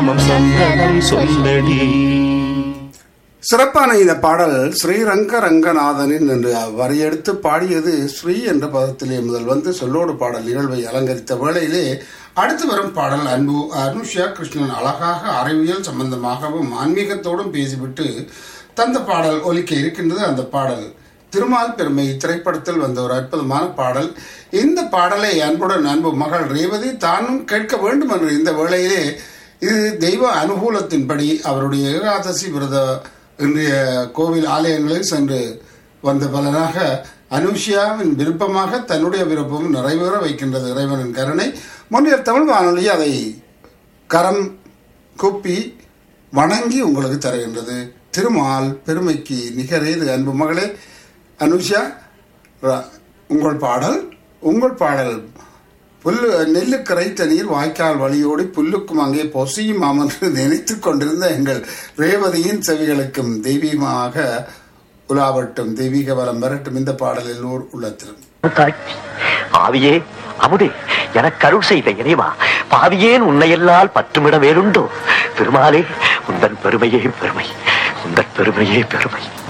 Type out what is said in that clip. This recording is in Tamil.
சந்தனம் சொல்லடி சிறப்பான இந்த பாடல் ஸ்ரீரங்க ரங்கநாதனின் என்று வரையெடுத்து பாடியது ஸ்ரீ என்ற பதத்திலே முதல் வந்து சொல்லோடு பாடல் நிகழ்வை அலங்கரித்த வேளையிலே அடுத்து வரும் பாடல் அன்பு அனுஷா கிருஷ்ணன் அழகாக அறிவியல் சம்பந்தமாகவும் ஆன்மீகத்தோடும் பேசிவிட்டு தந்த பாடல் ஒலிக்க இருக்கின்றது அந்த பாடல் திருமால் பெருமை திரைப்படத்தில் வந்த ஒரு அற்புதமான பாடல் இந்த பாடலை அன்புடன் அன்பு மகள் ரேவதி தானும் கேட்க வேண்டும் என்ற இந்த வேளையிலே இது தெய்வ அனுகூலத்தின்படி அவருடைய ஏகாதசி விரத இன்றைய கோவில் ஆலயங்களில் சென்று வந்த பலனாக அனுஷியாவின் விருப்பமாக தன்னுடைய விருப்பமும் நிறைவேற வைக்கின்றது இறைவனின் கருணை முன்னைய தமிழ் வானொலி அதை கரம் கூப்பி வணங்கி உங்களுக்கு தருகின்றது திருமால் பெருமைக்கு நிகரேது அன்பு மகளே அனுஷா ர- உங்கள் பாடல் உங்கள் பாடல் புல்லு நெல்லுக்கரை தண்ணீர் வாய்க்கால் வழியோடி புல்லுக்கும் அங்கே பொசியும் அமர்ந்து நினைத்து கொண்டிருந்த எங்கள் ரேவதியின் செவிகளுக்கும் தெய்வீகமாக உலாவட்டும் தெய்வீக வரம் வரட்டும் இந்த பாடலில் ஊர் உள்ளத்திலும் தாக்கி ஆவியே அமுதே எனக்கு அருள் செய்த இறைவா பாவியேன் உன்னையெல்லால் பற்றுமிட வேறுண்டோ பெருமாளே உந்தன் பெருமையே பெருமை உந்தன் பெருமையே பெருமை